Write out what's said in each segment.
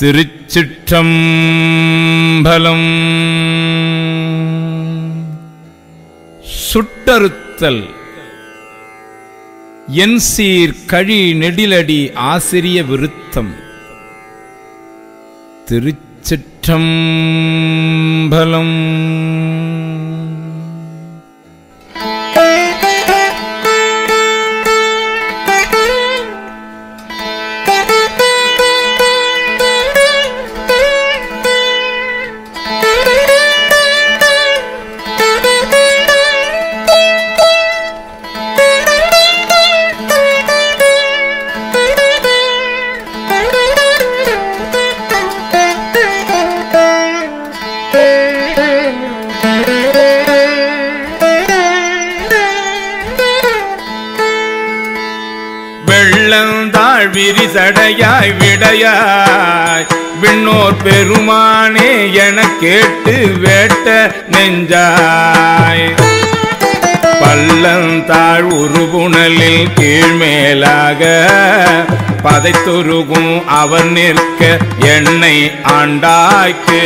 திருச்சிற்றம்பலம் சுட்டறுத்தல் என் சீர் கழி நெடிலடி ஆசிரிய விருத்தம் திருச்சிற்றம்பலம் வெள்ளந்தாழ் விரிசடையாய் விடையாய் விண்ணோர் பெருமானே என கேட்டு வேட்ட நெஞ்சாய் பள்ளந்தாழ் உருபுணலில் கீழ்மேலாக பதைத்துருகும் அவர் நிற்க என்னை ஆண்டாய்க்கு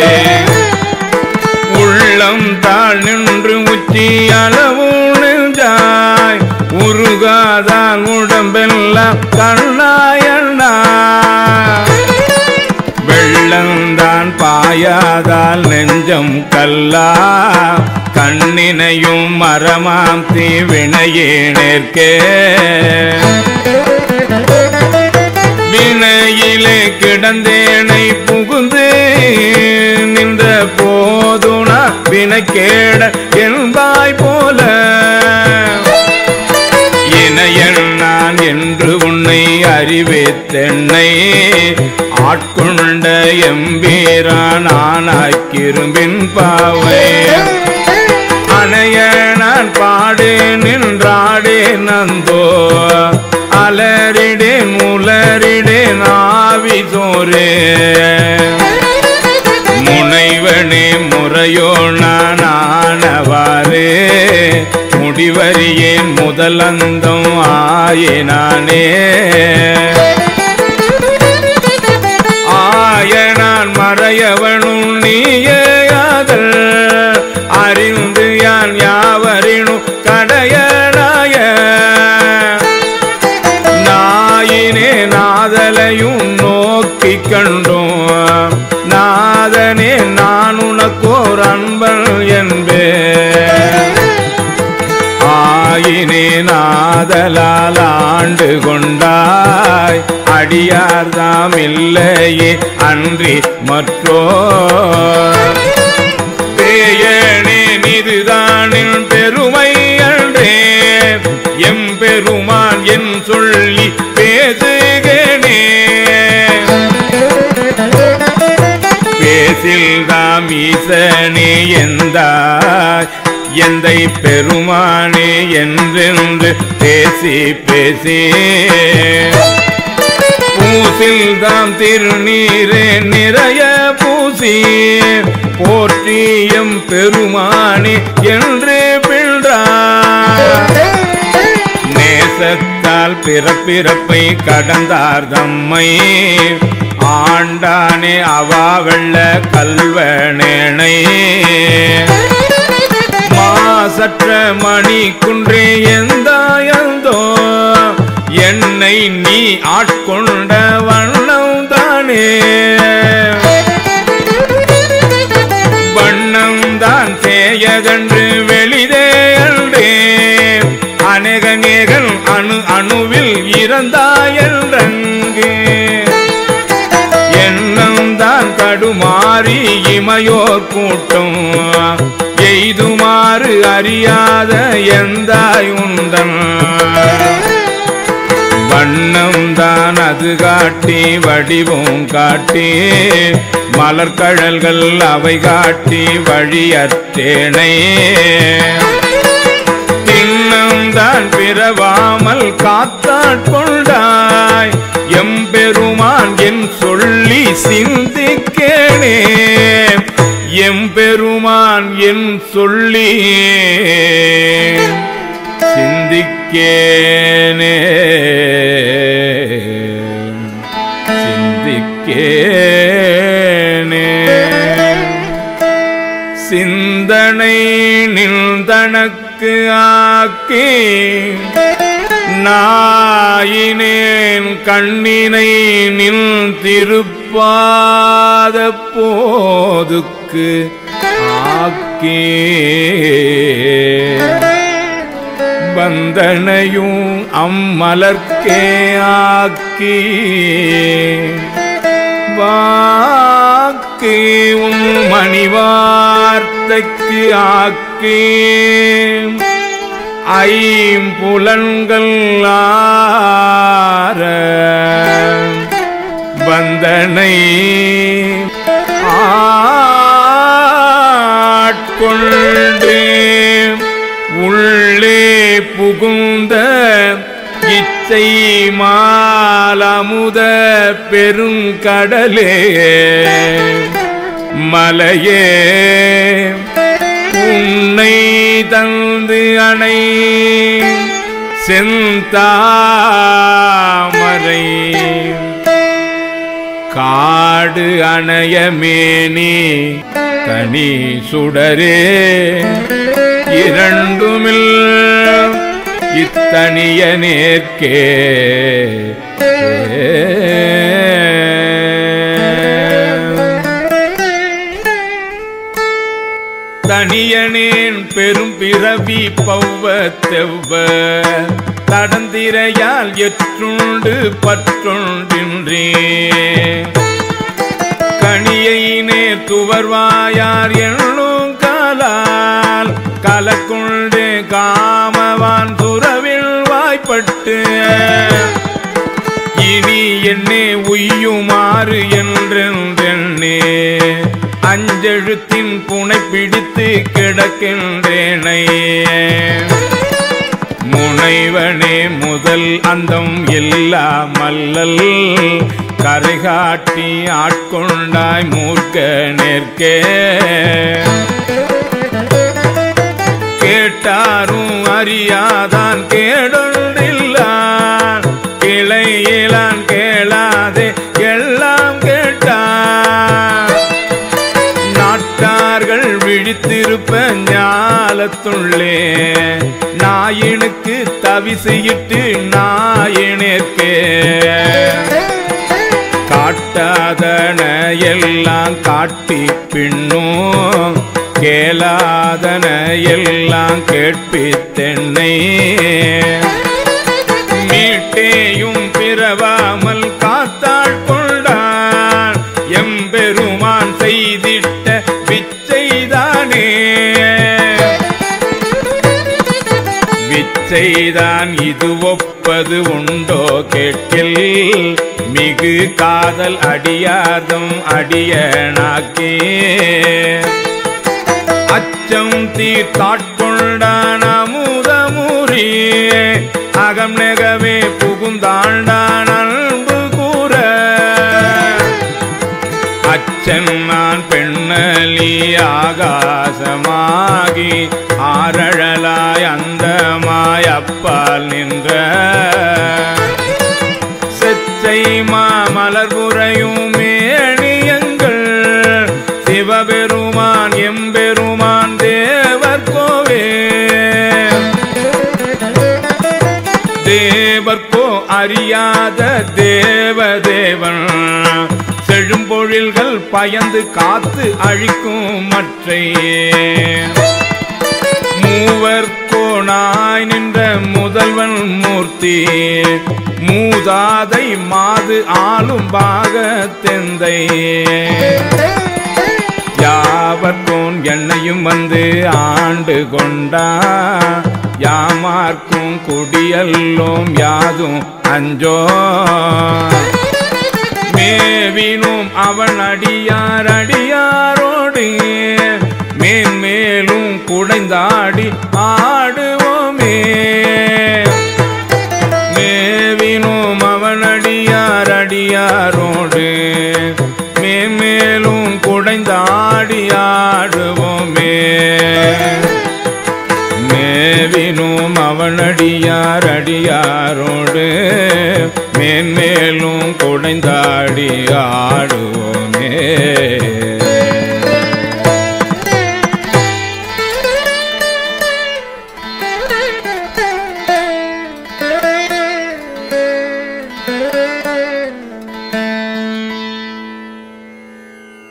உள்ளம் தாழ் நின்று உச்சி அளவு நெஞ்சாய் உருகாதான் உடம்பெல்லாம் கண்ணாயண்ணா வெள்ளந்தான் பாயாதால் நெஞ்சம் கல்லா கண்ணினையும் மரமாம் தீவினையே நேர்க்கே வினையிலே கிடந்தேனை புகுந்து நின்ற போதுனா வினைக்கேட என்பாய் போல இணையன் நான் என்று உன்னை அறிவித்தென்னை ஆட்கொண்ட எம்பீரான் ஆனாக்கிரும்பின் பாவை அணைய நான் பாடு நின்றாடே நந்தோ அலறிடேன் உலரிடேன் ஆவி சோரே முனைவனே முறையோ நான் ஆனவாறு முடிவறியேன் முதலந்தம் ஆயினானே ஆயனான் மறையவனும் நீயாதல் அறிந்து யான் யாவரினும் கடையனாய நாயினே நாதலையும் நோக்கி கண்டோம் நாதனே நான் உனக்கோர் அன்பன் என்பே ஆயினே நாதலால் ஆண்டு கொண்டாய் அடியார்தாம் இல்லையே அன்றி மற்றோ பேயனே இதுதானின் பெருமை அன்றே எம் பெருமான் என் சொல்லி பேசுகனே பேசில்தாம் ஈசனே எந்தாய் எந்தை பெருமானே என்றென்று பேசி பேசி பூசில்தாம் திருநீரே நிறைய பூசி போற்றியம் பெருமானே என்று பிழ்றார் நேசத்தால் பிறப்பிறப்பை கடந்தார் தம்மை ஆண்டானே அவா வெள்ள கல்வனேனை மாசற்ற மணி குன்றே எந்தாயந்தோ என்னை நீ ஆட்கொண்ட வண்ணம் தானே வண்ணம் தான் சேயதென்று வெளிதே அன்றே அநேகநேகன் அணு அணுவில் இறந்தாயன்றங்கு எண்ணம் தான் தடுமாறி இமையோர் கூட்டம் எய்துமாறு அறியாத எந்தாயுந்தன் வண்ணம் தான் அது காட்டி வடிவும் காட்டி மலர்கழல்கள் அவை காட்டி வழியற்றேனை தின்னம் தான் பிறவாமல் காத்தாட்கொண்டாய் எம்பெருமான் என் சொல்லி சிந்திக்கேனே எம்பெருமான் என் சொல்லி சிந்திக்கேனே சிந்திக்கேனே சிந்தனை நின்றனக்கு ஆக்கி நாயினேன் கண்ணினை நின் திருப்பாத போதுக்கு ஆக்கே வந்தனையும் அம்மலர்க்கே ஆக்கி வாக்கு உன் மணிவார்த்தைக்கு ஆக்கி ஐம்புலன்கள் ஆர வந்தனை ஆட்கொண்டு உள்ளே புகுந்த இச்சை மாலமுத பெருங்கடலே மலையே உன்னை தந்து அணை செந்தாமரை காடு அணையமேனி தனி சுடரே இரண்டுமில் இத்தனிய நேர்க்கே தனியனேன் பெரும் பிறவி பௌவ தெவ்வ தடந்திரையால் எற்றுண்டு பற்றொன்றின்றே கணியினே துவர்வாயார் என்னும் காலால் கலக்குண்டு காமவான் துறவில் வாய்ப்பட்டு இனி என்னே உய்யுமாறு என்றென்றெண்ணே அஞ்செழுத்தின் புனை பிடித்து கிடக்கின்றேனை முனைவனே முதல் அந்தம் எல்லா மல்லல் கரை காட்டி ஆட்கொண்டாய் மூர்க்க நேர்க்கே கேட்டாரும் அறியாதான் கேடொன்றில்லான் கிளையிலான் கேளாதே எல்லாம் கேட்டான் நாட்டார்கள் விழித்திருப்ப ஞாலத்துள்ளே நாயினுக்கு தவிசையிட்டு நாயினேற்கே காட்டாதன எல்லாம் காட்டி பின்னும் கேளாதன எல்லாம் கேட்பித்தென்னை மீட்டேயும் பிறவாமல் காத்தாள் கொண்டான் எம்பெருமான் செய்திட்ட விச்சைதானே விச்சைதான் இது ஒப்பது உண்டோ கேட்கில் மிகு காதல் அடியாதம் அடியனாக்கே அச்சம் தீர்த்தாட்கொண்டான் அமுதமுறி அகம் நெகவே புகுந்தாண்டான் அன்பு கூற அச்சன் நான் பெண்ணலி ஆகாசமாகி ஆரழலாய் அந்தமாய் அப்பால் நின்ற செச்சை மாமலர் புரையும் மேணியங்கள் சிவபெருமான் எம்பெருமான் தேவர் கோவே தேவர்க்கோ அறியாத தேவதேவன் செழும்பொழில்கள் பயந்து காத்து அழிக்கும் மற்றை மூவர்கோனாய் நின்ற முதல்வன் மூர்த்தி மூதாதை மாது ஆளும் பாகத்தெந்தை யாவர்கோன் என்னையும் வந்து ஆண்டு கொண்டா யாமார்க்கும் குடியல்லோம் யாதும் அஞ்சோ மேவினும் அவன் அடியார் அடியாரோடு மேன்மேலும் குடைந்தாடி ஆடுவோமே மேவினும் அவன் அடியார் அடியாரோடு மேன்மேலும் குடைந்தாடி ஆடுவோமே மேவினும் அவனடியார் அடியாரோடு மேன்மேலும் குடைந்தாடி ஆடுவோமே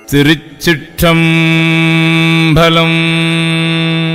திருச்சிற்றம்பலம்